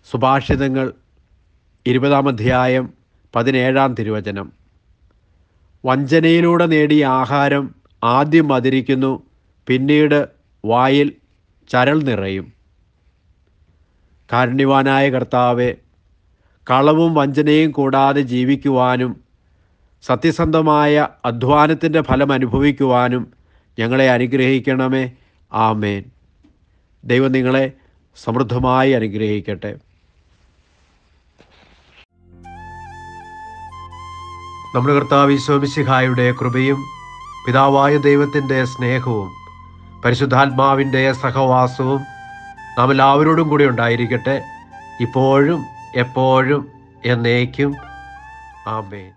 സുഭാഷിതങ്ങൾ ഇരുപതാം അധ്യായം പതിനേഴാം തിരുവചനം വഞ്ചനയിലൂടെ നേടിയ ആഹാരം ആദ്യം മതിരിക്കുന്നു പിന്നീട് വായിൽ ചരൽ നിറയും കാരുണ്യവാനായ കർത്താവെ കളവും വഞ്ചനയും കൂടാതെ ജീവിക്കുവാനും സത്യസന്ധമായ അധ്വാനത്തിൻ്റെ ഫലം അനുഭവിക്കുവാനും ഞങ്ങളെ അനുഗ്രഹിക്കണമേ ആമേൻ ദൈവം നിങ്ങളെ സമൃദ്ധമായി അനുഗ്രഹിക്കട്ടെ നമ്മുടെ കർത്താവ് ഈശോമിശിഹായുടെ കൃപയും പിതാവായ ദൈവത്തിൻ്റെ സ്നേഹവും പരിശുദ്ധാത്മാവിൻ്റെ സഹവാസവും നാം എല്ലാവരോടും കൂടി ഉണ്ടായിരിക്കട്ടെ ഇപ്പോഴും എപ്പോഴും എന്നേക്കും ആമേൻ